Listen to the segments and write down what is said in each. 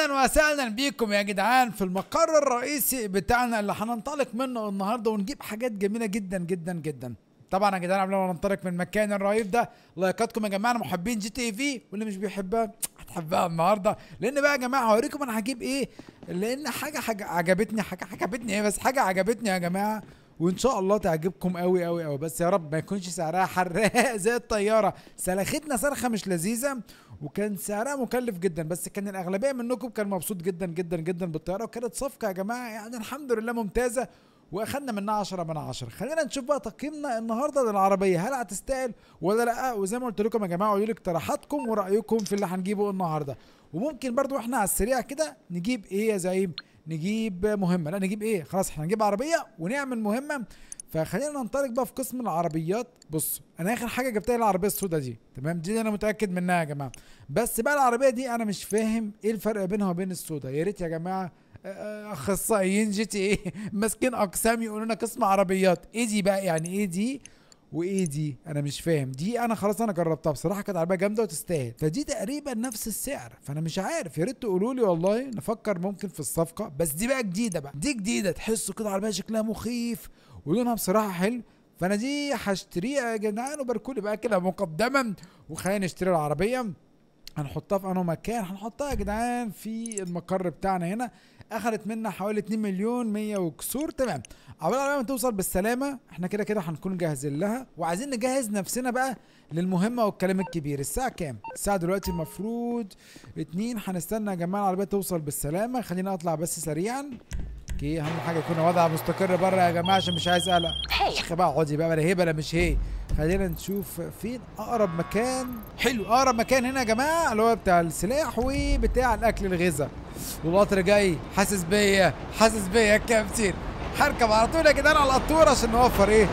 اهلا وسهلا بيكم يا جدعان في المقر الرئيسي بتاعنا اللي هننطلق منه النهارده ونجيب حاجات جميله جدا جدا جدا طبعا يا جدعان قبل ما ننطلق من المكان الرهيب ده لايكاتكم يا جماعه محبين جي تي في واللي مش بيحبها هتحبها النهارده لان بقى يا جماعه هوريكم انا هجيب ايه لان حاجه حاجه عجبتني حاجه عجبتني ايه بس حاجه عجبتني يا جماعه وان شاء الله تعجبكم قوي قوي قوي بس يا رب ما يكونش سعرها حراق زي الطياره سلختنا صرخه مش لذيذه وكان سعرها مكلف جدا بس كان الاغلبيه منكم كان مبسوط جدا جدا جدا بالطياره وكانت صفقه يا جماعه يعني الحمد لله ممتازه واخدنا منها 10 من 10 خلينا نشوف بقى تقييمنا النهارده للعربيه هل هتستاهل ولا لا وزي ما قلت لكم يا جماعه قولوا لي اقتراحاتكم ورايكم في اللي هنجيبه النهارده وممكن برضو احنا على السريع كده نجيب ايه يا زعيم نجيب مهمه لا نجيب ايه خلاص احنا نجيب عربيه ونعمل مهمه فخلينا ننطلق بقى في قسم العربيات بص انا اخر حاجه جبتها العربيه السوداء دي تمام دي انا متاكد منها يا جماعه بس بقى العربيه دي انا مش فاهم ايه الفرق بينها وبين السوداء يا ريت يا جماعه آه، اخصائيين جي تي ايه ماسكين اقسام يقولوا لنا قسم عربيات ايه دي بقى يعني ايه دي وايه دي انا مش فاهم دي انا خلاص انا جربتها بصراحه كانت عربيه جامده وتستاهل فدي تقريبا نفس السعر فانا مش عارف يا ريت تقولوا لي والله نفكر ممكن في الصفقه بس دي بقى جديده بقى دي جديده تحسوا كده عربيه شكلها مخيف ولونها بصراحه حلو فانا دي هشتريها يا جدعان وباركولي بقى كده مقدما وخلينا نشتري العربيه هنحطها في انه مكان هنحطها يا جدعان في المقر بتاعنا هنا اخذت منا حوالي 2 مليون 100 وكسور تمام عقبال ما توصل بالسلامه احنا كده كده هنكون جاهزين لها وعايزين نجهز نفسنا بقى للمهمه والكلام الكبير الساعه كام الساعه دلوقتي المفروض اتنين هنستنى يا جماعه العربيه توصل بالسلامه خلينا اطلع بس سريعا اوكي اهم حاجه يكون وضع مستقر بره يا جماعه عشان مش عايز اقلق شيخ بقى اقعدي بقى بلا هي بلا مش هي خلينا نشوف فين اقرب مكان حلو اقرب مكان هنا يا جماعه اللي هو بتاع السلاح وبتاع الاكل الغذاء والقطر جاي حاسس بيا حاسس بيا يا كابتن هركب على طول يا جدعان على القطور عشان نوفر ايه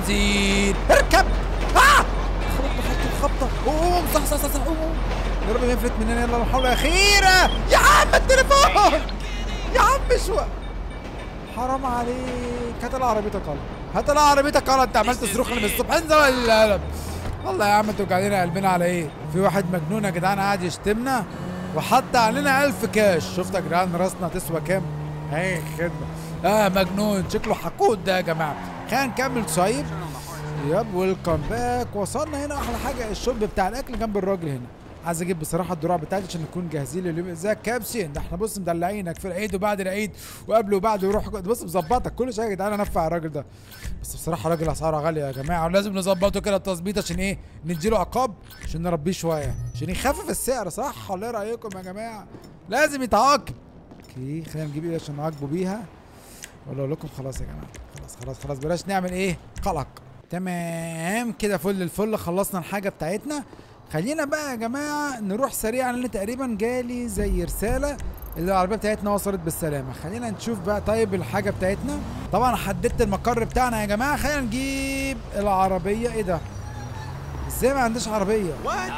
بنزين اركب اه خبطت خبطت الخبطه قوم صح صح صح صح قوم يا رب ما يفلت مننا يلا محاوله اخيره يا عم التليفون يا عم شو حرام عليك هات لها عربيتك غلط هات لها عربيتك غلط انت عملت صاروخ من الصبح انزل ولا القلم والله يا عم انتوا قاعدين قلبنا على ايه في واحد مجنون يا جدعان قاعد يشتمنا وحط علينا ألف كاش شفت يا جدعان راسنا تسوى كام اهي خدمه اه مجنون شكله حقود ده يا جماعه خلينا نكمل صايب ياب ويلكم باك وصلنا هنا احلى حاجه الشرب بتاع الاكل جنب الراجل هنا عايز اجيب بصراحه الدروع بتاعتي عشان نكون جاهزين لليوم ازيك كابسين ده احنا بص مدلعينك في العيد وبعد العيد وقبل وبعد وروح بص مظبطك كل شويه يا جدعان انفع الراجل ده بس بصراحه الراجل اسعاره غاليه يا جماعه ولازم نظبطه كده التظبيط عشان ايه نديله عقاب عشان نربيه شويه عشان يخفف السعر صح ولا ايه رايكم يا جماعه لازم يتعاقب اوكي خلينا نجيب ايه عشان نعاقبه بيها ولا اقول لكم خلاص يا جماعه خلاص خلاص خلاص بلاش نعمل ايه قلق تمام كده فل الفل خلصنا الحاجه بتاعتنا خلينا بقى يا جماعه نروح سريعا لان تقريبا جالي زي رساله اللي العربيه بتاعتنا وصلت بالسلامه خلينا نشوف بقى طيب الحاجه بتاعتنا طبعا حددت المقر بتاعنا يا جماعه خلينا نجيب العربيه ايه ده ازاي ما عنديش عربيه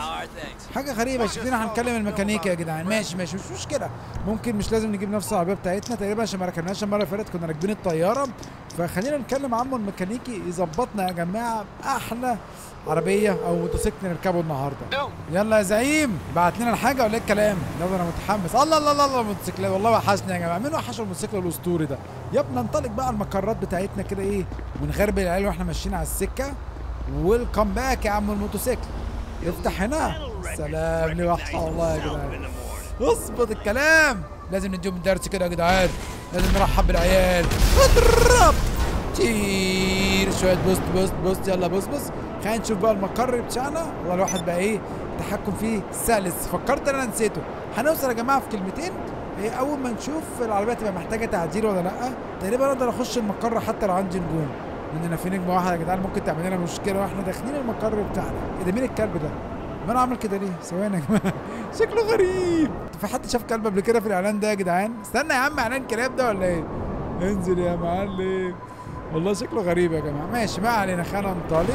حاجه غريبه شكلنا هنكلم الميكانيكي يا جدعان ماشي ماشي مش مشكله ممكن مش لازم نجيب نفس العربيه بتاعتنا تقريبا عشان ما ركبناش المره اللي فاتت كنا راكبين الطياره فخلينا نكلم عمو الميكانيكي يظبطنا يا جماعه احلى عربيه او موتوسيكل نركبه النهارده يلا يا زعيم بعت لنا الحاجه ولا ايه الكلام يلا انا متحمس الله الله الله الله الموتوسيكلات والله وحشني يا جماعه مين وحش الموتوسيكل الاسطوري ده يا ابني ننطلق بقى على المقرات بتاعتنا كده ايه ونغربل العيال واحنا ماشيين على السكه ويلكم باك يا عم الموتوسيكل افتح هنا سلام لي وحش والله يا جدعان اظبط الكلام لازم نديهم درس كده يا جدعان لازم نرحب بالعيال اضرب تير شويه بوست بوست بوست يلا بوست بوست خلينا نشوف بقى المقر بتاعنا والله الواحد بقى ايه التحكم فيه سلس فكرت ان انا نسيته هنوصل يا جماعه في كلمتين إيه اول ما نشوف العربيه تبقى محتاجه تعديل ولا لا تقريبا اقدر اخش المقر حتى لو عندي نجوم لان في نجمه واحده يا جدعان ممكن تعمل لنا مشكله واحنا داخلين المقر بتاعنا ايه ده مين الكلب ده ما انا عامل كده ليه ثواني يا جماعه شكله غريب في حد شاف كلب قبل كده في الاعلان ده يا جدعان استنى يا عم اعلان كلاب ده ولا ايه انزل يا معلم والله شكله غريب يا جماعه ماشي ما علينا خلينا ننطلق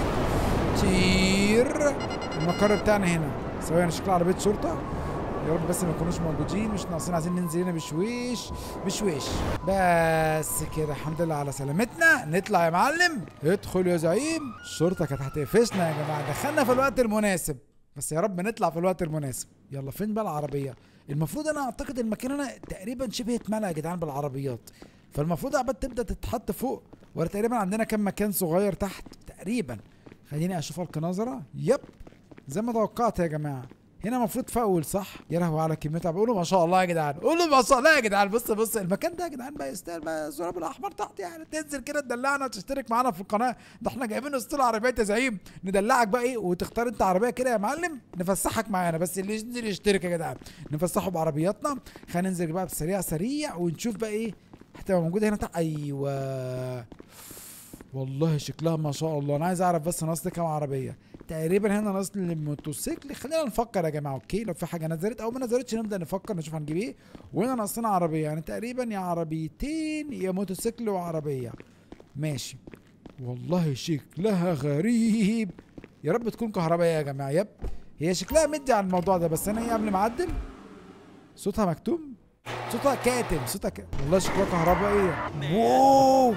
تير المقر بتاعنا هنا ثواني شكل عربيه شرطه يا رب بس ما يكونوش موجودين مش ناقصين عايزين ننزل هنا بشويش بشويش بس كده الحمد لله على سلامتنا نطلع يا معلم ادخل يا زعيم الشرطه كانت هتقفشنا يا جماعه دخلنا في الوقت المناسب بس يا رب نطلع في الوقت المناسب يلا فين بقى العربيه المفروض انا اعتقد المكان هنا تقريبا شبه اتملى يا جدعان بالعربيات فالمفروض عباد تبدا تتحط فوق ولا تقريبا عندنا كام مكان صغير تحت تقريبا خليني اشوف القى نظره يب زي ما توقعت يا جماعه هنا المفروض فاول صح يا لهوي على كميتها بقولوا ما شاء الله يا جدعان قولوا ما شاء الله يا جدعان بص بص المكان ده يا جدعان بقى يستاهل بقى الزراب الاحمر تحت يعني تنزل كده تدلعنا وتشترك معانا في القناه ده احنا جايبين اسطول عربيات يا زعيم ندلعك بقى ايه وتختار انت عربيه كده يا معلم نفسحك معانا بس اللي ينزل يشترك يا جدعان نفسحه بعربياتنا خلينا ننزل بقى بسريع سريع ونشوف بقى ايه هتبقى موجوده هنا تحت ايوه والله شكلها ما شاء الله انا عايز اعرف بس ناقص لي كام عربيه تقريبا هنا ناقص لي الموتوسيكل خلينا نفكر يا جماعه اوكي لو في حاجه نزلت او ما نزلتش نبدا نفكر نشوف هنجيب ايه وهنا ناقصنا عربيه يعني تقريبا يا عربيتين يا موتوسيكل وعربيه ماشي والله شكلها غريب يا رب تكون كهربائيه يا جماعه يب هي شكلها مدي على الموضوع ده بس انا ايه قبل ما اعدل صوتها مكتوم صوتها كاتم صوتها ك... والله شكلها كهربائيه واو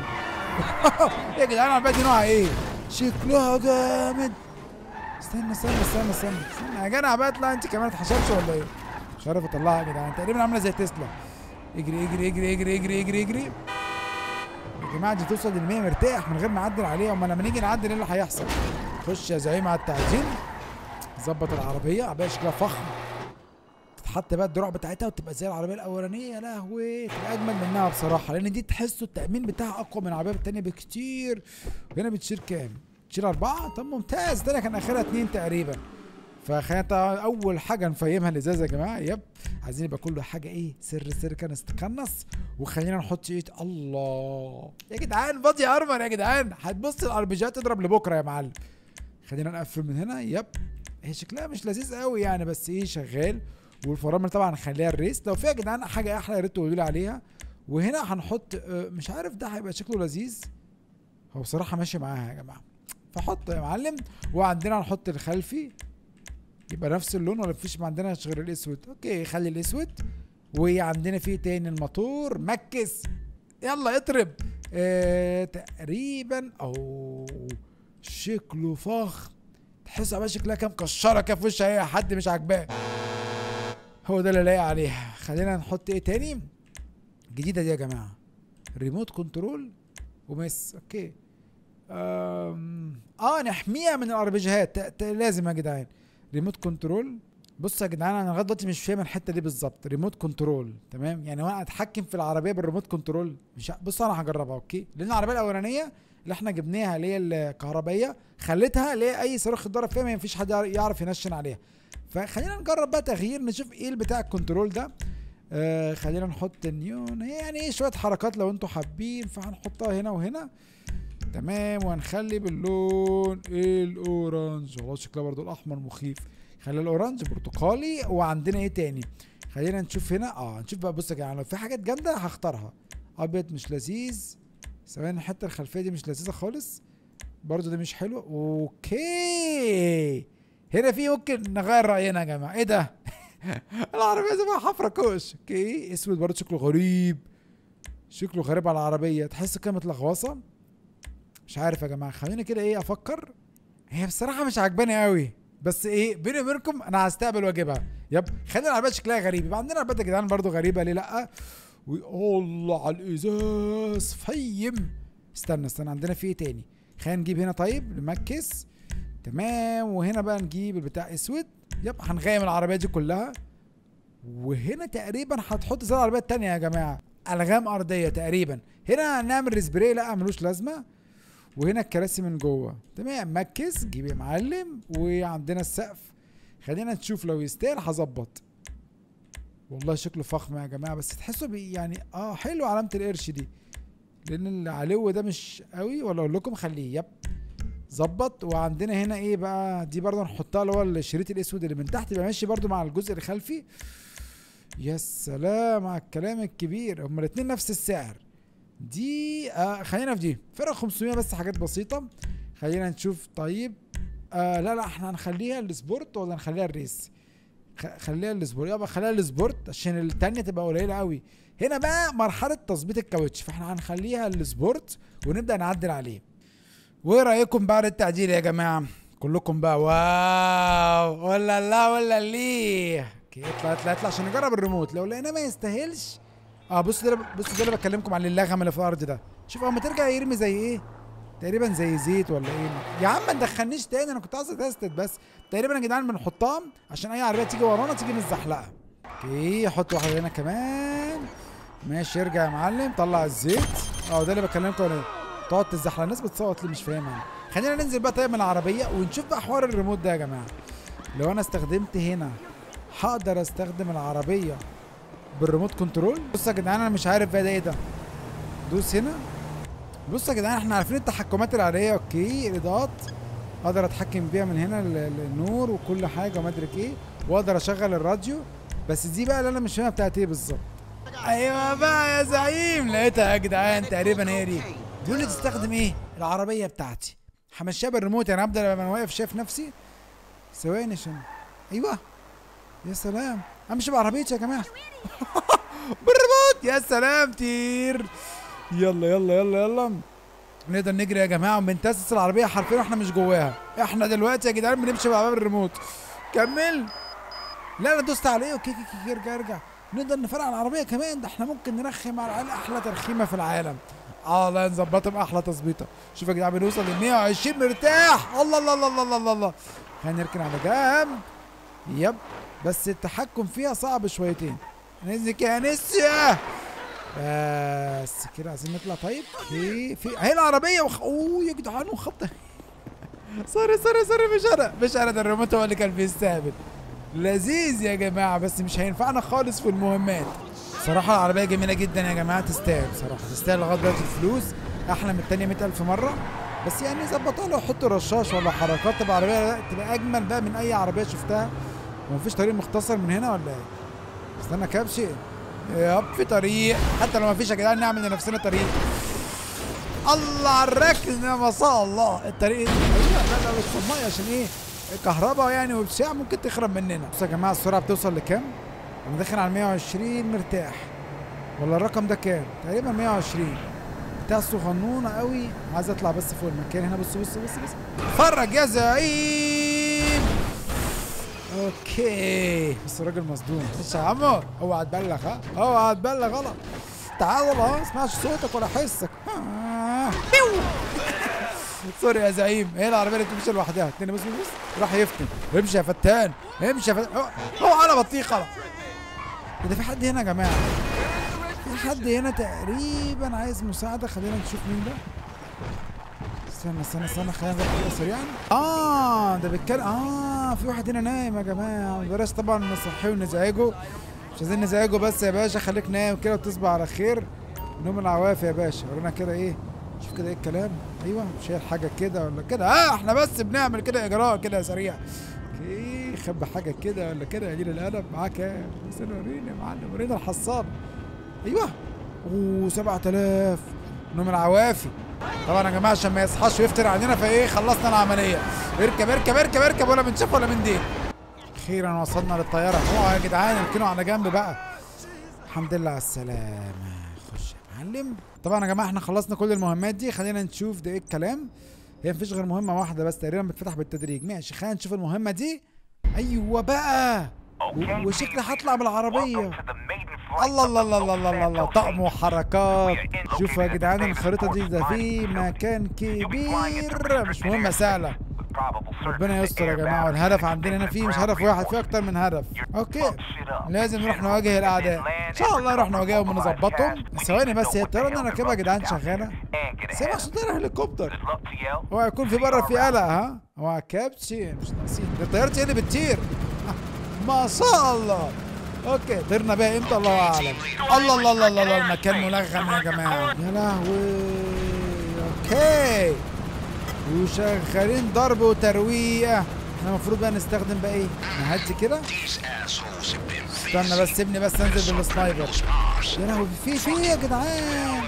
يا جدعان العربيه دي نوعها ايه شكلها جامد استنى استنى استنى استنى استنى يا جدع بقى لا انت كمان اتحشرتش ولا ايه مش عارف اطلعها يا جدعان تقريبا عامله زي تسلا اجري اجري اجري اجري اجري اجري اجري يا جماعه دي توصل لل 100 مرتاح من غير ما نعدل عليها امال لما نيجي نعدل ايه اللي هيحصل خش يا زعيم على التعديل ظبط العربيه عربيه شكلها فخم تتحط بقى الدروع بتاعتها وتبقى زي العربيه الاولانيه يا لهوي تبقى اجمل منها بصراحه لان دي تحسوا التامين بتاعها اقوى من العربيه التانيه بكتير وهنا بتشيل كام؟ تشيل اربعه؟ طب ممتاز ده كان اخرها اتنين تقريبا فخلينا اول حاجه نفهمها الازازه يا جماعه يب عايزين يبقى كل حاجه ايه سر سر كان استقنص وخلينا نحط ايه الله يا جدعان فاضي ارمر يا جدعان هتبص الاربيجات تضرب لبكره يا معلم خلينا نقفل من هنا يب هي شكلها مش لذيذ قوي يعني بس ايه شغال والفرامل طبعا نخليها الريس لو فيها يا جدعان حاجه احلى يا ريت تقولوا لي عليها وهنا هنحط آه، مش عارف ده هيبقى شكله لذيذ هو بصراحه ماشي معاها يا جماعه فحط يا معلم وعندنا هنحط الخلفي يبقى نفس اللون ولا مفيش ما عندنا غير الاسود اوكي خلي الاسود وعندنا فيه تاني الموتور مكس يلا اضرب آه تقريبا او شكله فخم تحس بقى شكلها كام كشره كده في وش اي حد مش عاجباه هو ده اللي لاقي عليها خلينا نحط ايه تاني جديده دي يا جماعه ريموت كنترول ومس اوكي أم... اه نحميها من الاربجيهات ت- ت- لازم يا جدعان ريموت كنترول بص يا جدعان انا لغايه دلوقتي مش فاهم الحته دي بالظبط ريموت كنترول تمام يعني وانا اتحكم في العربيه بالريموت كنترول مش ع- بص انا هجربها اوكي لان العربيه الاولانيه اللي احنا جبناها اللي هي الكهربائيه خليتها اللي هي اي صاروخ اتضرب فيها ما فيش حد يعرف- يعرف ينشن عليها فخلينا نجرب بقى تغيير نشوف ايه بتاع الكنترول ده آه خلينا نحط نيون هي يعني ايه شويه حركات لو انتوا حابين فهنحطها هنا وهنا تمام وهنخلي باللون الاورنج والله شكلها برضو الاحمر مخيف خلي الاورنج برتقالي وعندنا ايه تاني خلينا نشوف هنا اه نشوف بقى بص يا جماعه لو في حاجات جامده هختارها ابيض مش لذيذ ثواني الحته الخلفيه دي مش لذيذه خالص برضو دي مش حلوه اوكي هنا في ممكن نغير راينا يا جماعه ايه ده العربيه زي ما حفره كوش اوكي اسود برضو شكله غريب شكله غريب على العربيه تحس كده متلغوصه مش عارف يا جماعه خليني كده ايه افكر هي بصراحه مش عجباني قوي بس ايه بيني وبينكم انا هستقبل واجبها يب خلي العربيات شكلها غريب يبقى عندنا عربيات يا جدعان برضو غريبه ليه لا والله على الازاز فيم استنى استنى عندنا في ايه تاني خلينا نجيب هنا طيب نمكس تمام وهنا بقى نجيب البتاع اسود يب هنغيم العربيات دي كلها وهنا تقريبا هتحط زي العربيات التانية يا جماعة ألغام أرضية تقريبا هنا نعمل ريسبراي لا ملوش لازمة وهنا الكراسي من جوه تمام مكس جيب يا معلم وعندنا السقف خلينا نشوف لو يستاهل هظبط والله شكله فخم يا جماعة بس تحسوا بي يعني اه حلو علامة القرش دي لأن العلو ده مش قوي ولا أقول لكم خليه يب ظبط وعندنا هنا ايه بقى دي برضه نحطها اللي هو الشريط الاسود اللي من تحت يبقى ماشي برضه مع الجزء الخلفي يا سلام على الكلام الكبير هما الاتنين نفس السعر دي آه خلينا في دي فرق 500 بس حاجات بسيطة خلينا نشوف طيب آه لا لا احنا هنخليها السبورت ولا نخليها الريس خ- خليها السبورت يبقى خليها السبورت عشان التانية تبقى قليلة قوي هنا بقى مرحلة تظبيط الكاوتش فاحنا هنخليها السبورت ونبدأ نعدل عليه وايه رايكم بعد التعديل يا جماعه كلكم بقى واو ولا لا ولا ليه اوكي اطلع اطلع اطلع عشان نجرب الريموت لو لقيناه ما يستاهلش اه بصوا ده بصوا ده اللي بكلمكم عن اللغم اللي في الارض ده شوف اول ما ترجع يرمي زي ايه تقريبا زي زيت ولا ايه يا عم ما تدخلنيش تاني انا كنت عايز اتستد بس تقريبا يا جدعان بنحطها عشان اي عربيه تيجي ورانا تيجي نزحلقها اوكي حط واحده هنا كمان ماشي ارجع يا معلم طلع الزيت اه ده اللي بكلمكم عليه تقعد تزحلق الناس بتصوت ليه مش فاهمها خلينا ننزل بقى طيب من العربيه ونشوف بقى حوار الريموت ده يا جماعه لو انا استخدمت هنا هقدر استخدم العربيه بالريموت كنترول بص يا جدعان انا مش عارف بقى ده ايه ده دوس هنا بص يا جدعان احنا عارفين التحكمات العاديه اوكي الاضاءات اقدر اتحكم بيها من هنا ال- ال- النور وكل حاجه وما ادري ايه واقدر اشغل الراديو بس دي بقى اللي انا مش فاهمها بتاعت ايه بالظبط ايوه بقى يا زعيم لقيتها يا جدعان تقريبا هي دي بيقول لي تستخدم ايه العربيه بتاعتي همشيها بالريموت يعني ابدا لما انا واقف شايف نفسي ثواني عشان ايوه يا سلام امشي بعربيتي يا جماعه بالريموت يا سلام تير يلا يلا يلا يلا نقدر نجري يا جماعه وبنتسس العربيه حرفيا واحنا مش جواها احنا دلوقتي يا جدعان بنمشي مع باب الريموت كمل لا انا دوست عليه اوكي كي كي ارجع ارجع نقدر نفرقع العربيه كمان ده احنا ممكن نرخم على العيال احلى ترخيمه في العالم اه لا نظبطهم احلى تظبيطه شوف يا جدعان بنوصل ل 120 مرتاح الله الله الله الله الله الله خلينا نركن على جنب يب بس التحكم فيها صعب شويتين نزك يا نسيا بس كده عايزين نطلع طيب في في اهي العربيه وخ... اوه يا جدعان وخبطه سوري سوري سوري مش انا مش انا ده الريموت هو اللي كان بيستقبل لذيذ يا جماعه بس مش هينفعنا خالص في المهمات صراحه العربيه جميله جدا يا جماعه تستاهل صراحه تستاهل لغايه دلوقتي الفلوس احلى من التانية 100000 مره بس يعني ظبطها له حط رشاش ولا حركات تبقى عربيه تبقى اجمل بقى من اي عربيه شفتها ومفيش طريق مختصر من هنا ولا ايه استنى كبشي ياب في طريق حتى لو مفيش يا جدعان نعمل لنفسنا طريق الله على الركن يا ما شاء الله الطريق ايوه لا لا مش في الميه عشان ايه كهرباء يعني وبتاع ممكن تخرب مننا بصوا يا جماعه السرعه بتوصل لكام؟ انا داخل على 120 مرتاح ولا الرقم ده كام؟ تقريبا 120 بتاع صغنونه قوي عايز اطلع بس فوق المكان هنا بص بص بص بص اتفرج يا زعيم اوكي بس الراجل مصدوم بص يا عمو اوعى تبلغ ها اوعى تبلغ غلط تعال والله ما اسمعش صوتك ولا حسك آه. بيو. سوري يا زعيم هي العربيه اللي بتمشي لوحدها اتنين بص بص راح يفتن امشي يا فتان امشي يا فتان هو- هو على بطيخ خلاص ده في حد هنا يا جماعه في حد هنا تقريبا عايز مساعده خلينا نشوف مين ده استنى استنى استنى خلينا نروح كده سريعا اه ده بيتكلم اه في واحد هنا نايم يا جماعه بلاش طبعا نصحيه ونزعجه مش عايزين نزعجه بس يا باشا خليك نايم كده وتصبح على خير نوم العوافي يا باشا ورانا كده ايه شوف كده ايه الكلام ايوه شايل حاجه كده ولا كده اه احنا بس بنعمل كده اجراء كده سريع اوكي خبي حاجه كده ولا كده يا جيل القلم معاك كام بس وريني يا معلم ورينا الحصان ايوه اوه 7000 نوم العوافي طبعا يا جماعه عشان ما يصحاش ويفتر علينا فايه خلصنا العمليه اركب اركب اركب اركب ولا من شاف ولا من دين اخيرا وصلنا للطياره اوعى يا جدعان اركنوا على جنب بقى الحمد لله على السلامه خش يا معلم طبعا يا جماعه احنا خلصنا كل المهمات دي خلينا نشوف ده ايه الكلام هي مفيش غير مهمه واحده بس تقريبا بتفتح بالتدريج ماشي خلينا نشوف المهمه دي ايوه بقى و- وشكلي هطلع بالعربيه الله الله الله الله الله الله طقم وحركات شوفوا يا جدعان الخريطه دي ده في مكان كبير مش مهمه سهله ربنا يستر يا جماعه والهدف عندنا هنا فيه مش هدف واحد فيه اكتر من هدف اوكي لازم نروح نواجه الاعداء ان شاء الله نروح نواجههم ونظبطهم ثواني بس هي الطياره اللي انا راكبها يا جدعان شغاله سيبها عشان طياره هليكوبتر اوعى يكون في بره في قلق ها اوعى كابتشي مش ناقصين دي طيارتي اللي بتطير ما شاء الله اوكي طرنا بقى امتى الله اعلم الله الله الله الله, الله المكان ملغم يا جماعه يا لهوي اوكي وشغالين ضرب وترويقه احنا المفروض بقى نستخدم بقى ايه نهدي كده استنى بس سيبني بس انزل بالسنايبر يا لهوي في في يا جدعان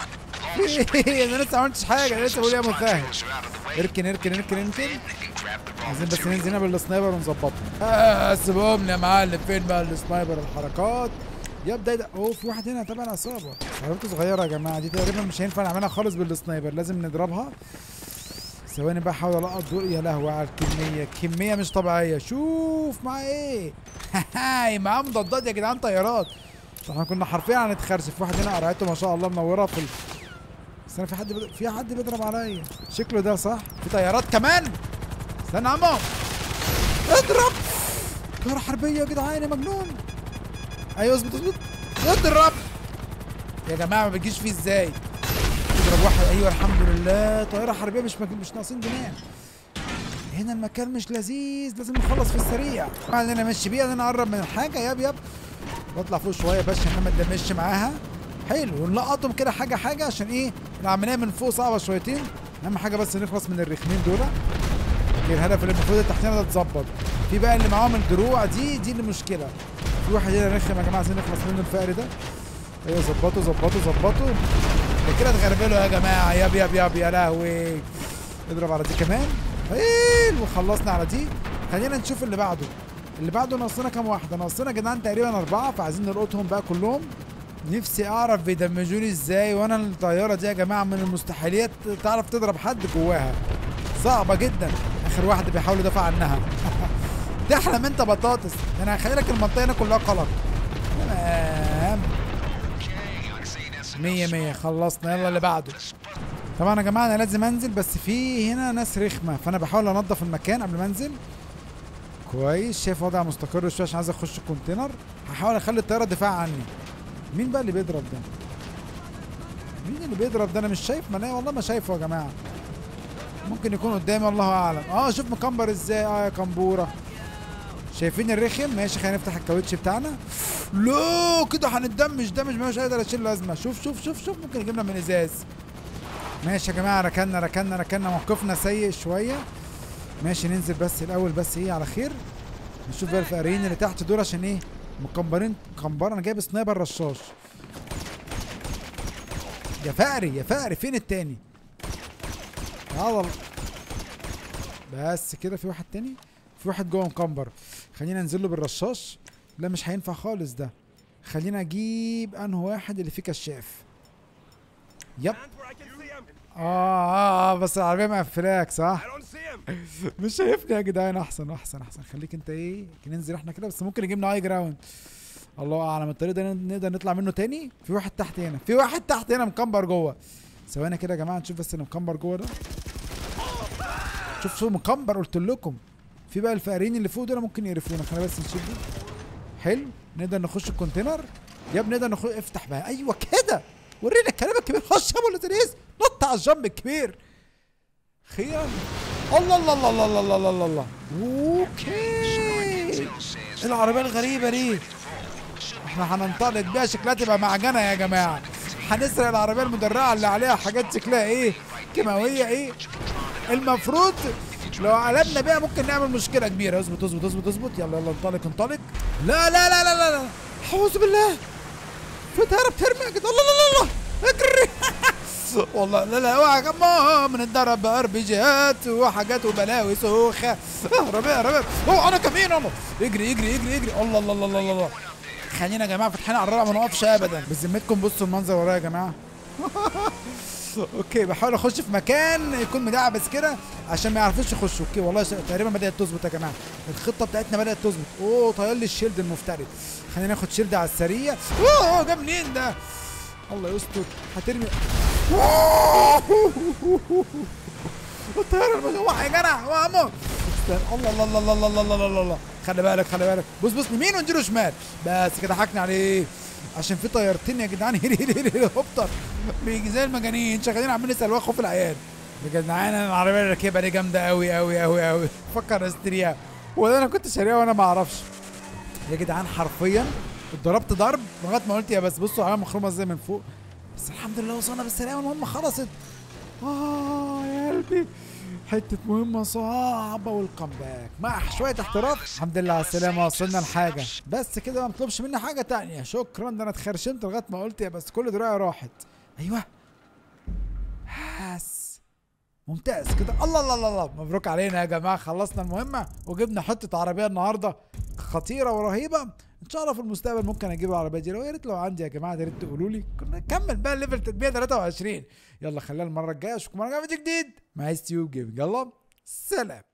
في انا لسه ما عملتش حاجه انا لسه بقول يا مفاهم اركن اركن اركن اركن عايزين بس ننزل هنا بالسنايبر ونظبطهم آه سيبهم يا معلم فين بقى السنايبر الحركات يبدا ده اوه في واحد هنا تبع العصابه عربيته صغيره يا جماعه دي تقريبا مش هينفع نعملها خالص بالسنايبر لازم نضربها ثواني بقى احاول القط دول يا لهوي على الكميه كميه مش طبيعيه شوف معاه ايه هاي معاه مضادات يا جدعان طيارات احنا كنا حرفيا هنتخرسف في واحد هنا قرعته ما شاء الله منوره في ال... استنى في حد بد... في حد بيضرب عليا شكله ده صح في طيارات كمان استنى يا عمو اضرب طياره حربيه يا جدعان يا مجنون ايوه اظبط اظبط اضرب يا جماعه ما بتجيش فيه ازاي اضرب واحد ايوه الحمد لله طياره حربيه مش مك... مش ناقصين جنان هنا المكان مش لذيذ لازم نخلص في السريع ان انا ماشي بيها ان انا اقرب من الحاجه ياب ياب واطلع فوق شويه بس عشان ما اتدمجش معاها حلو ونلقطهم كده حاجه حاجه عشان ايه العمليه من فوق صعبه شويتين اهم حاجه بس نخلص من الرخمين دول اوكي الهدف اللي المفروض تحتنا ده اتظبط في بقى اللي معاهم الدروع دي دي اللي مشكله في واحد هنا رخم يا جماعه عايزين نخلص منه الفقر ده ايوه ظبطوا ظبطوا ظبطوا ده كده اتغربلوا يا جماعه ياب ياب ياب يا لهوي اضرب على دي كمان حلو وخلصنا على دي خلينا نشوف اللي بعده اللي بعده ناقصنا كام واحده ناقصنا يا جدعان تقريبا اربعه فعايزين نلقطهم بقى كلهم نفسي اعرف بيدمجوني ازاي وانا الطياره دي يا جماعه من المستحيلات تعرف تضرب حد جواها صعبه جدا اخر واحد بيحاول يدافع عنها تحلم انت بطاطس انا هخلي لك المنطقه هنا كلها قلق تمام مية مية خلصنا يلا اللي بعده طبعا يا جماعه انا لازم انزل بس في هنا ناس رخمه فانا بحاول انضف المكان قبل ما انزل كويس شايف وضع مستقر شويه عشان عايز اخش الكونتينر هحاول اخلي الطياره دفاع عني مين بقى اللي بيضرب ده مين اللي بيضرب ده انا مش شايف ما انا والله ما شايفه يا جماعه ممكن يكون قدامي الله اعلم اه شوف مكمبر ازاي اه يا كمبوره شايفين الرخم ماشي خلينا نفتح الكاوتش بتاعنا لا كده هنتدمج دمج مش قادر اشيل لازمه شوف شوف شوف شوف ممكن يجيبنا من ازاز ماشي يا جماعه ركنا ركنا ركنا موقفنا سيء شويه ماشي ننزل بس الاول بس ايه على خير نشوف بقى الفقريين اللي تحت دول عشان ايه مكمبرين كمبر انا جايب سنايبر رشاش يا فقري يا فقري فين التاني تعال بس كده في واحد تاني في واحد جوه مكمبر خلينا ننزل له بالرشاش لا مش هينفع خالص ده خلينا اجيب انه واحد اللي فيه كشاف يب اه اه, آه بس العربيه مقفلاك صح مش شايفني يا جدعان احسن احسن احسن خليك انت ايه ننزل احنا كده بس ممكن يجيبنا هاي جراوند الله اعلم الطريق ده نقدر نطلع منه تاني في واحد تحت هنا في واحد تحت هنا مكمبر جوه ثواني كده يا جماعه نشوف بس اللي مكمبر جوه ده شوف شوف مكمبر قلت لكم في بقى الفقرين اللي فوق دول ممكن يقرفونا خلينا بس نشوف دي حلو نقدر نخش الكونتينر يا ابني نقدر نخش افتح بقى ايوه كده ورينا الكلام الكبير خش يا ابو لذيذ نط على الجنب الكبير خير الله الله الله الله الله الله الله الله اوكي العربيه الغريبه دي احنا هننطلق بيها شكلها تبقى معجنه يا جماعه هنسرق العربيه المدرعه اللي عليها حاجات شكلها ايه كيماويه ايه المفروض لو قلبنا بيها ممكن نعمل مشكله كبيره اظبط اظبط اظبط اظبط يلا يلا انطلق انطلق لا لا لا لا لا لا اعوذ بالله في طياره بترمي يا جدع الله الله الله اجري والله لا لا اوعى يا جماعه بنتضرب بار بي جيات وحاجات وبلاوي سوخه اهرب اهرب اوه انا كمين انا اجري اجري اجري اجري الله الله الله الله الله خلينا يا جماعه فاتحين على الرابع ما نقفش ابدا بذمتكم بصوا المنظر ورايا يا جماعه اوكي بحاول اخش في مكان يكون مدعبس كده عشان ما يعرفوش يخشوا اوكي والله تقريبا بدات تظبط يا جماعه الخطه بتاعتنا بدات تظبط اوه طير لي الشيلد المفترض خلينا ناخد شيلد على السريع اوه ده منين ده الله يستر هترمي الطياره المجوحه يا جدع وامو الله الله الله الله الله الله الله الله خلي بالك خلي بالك بص بص يمين وانجلوا شمال بس كده حكنا عليه عشان في طيارتين يا جدعان هليكوبتر بيجي زي المجانين شغالين عاملين يسألوا خوف العيال يا جدعان انا العربيه اللي راكبها دي جامده قوي قوي قوي قوي فكر اشتريها ولا انا كنت شاريها وانا ما اعرفش يا جدعان حرفيا اتضربت ضرب لغايه ما قلت يا بس بصوا على مخرومه ازاي من فوق بس الحمد لله وصلنا بالسلامه المهمه خلصت اه يا قلبي حته مهمه صعبه والكمباك مع شويه احتراف الحمد لله على السلامه وصلنا لحاجه بس كده ما مطلوبش مني حاجه تانية شكرا ده انا اتخرشمت لغايه ما قلت يا بس كل دراعي راحت ايوه بس ممتاز كده الله الله الله الله مبروك علينا يا جماعه خلصنا المهمه وجبنا حته عربيه النهارده خطيره ورهيبه ان شاء الله في المستقبل ممكن اجيب العربيه دي لو يا ريت لو عندي يا جماعه يا ريت تقولوا لي كنا نكمل بقى الليفل 123 يلا خلينا المره الجايه اشوفكم مره جايه فيديو جديد مع ستيوب جيمنج يلا سلام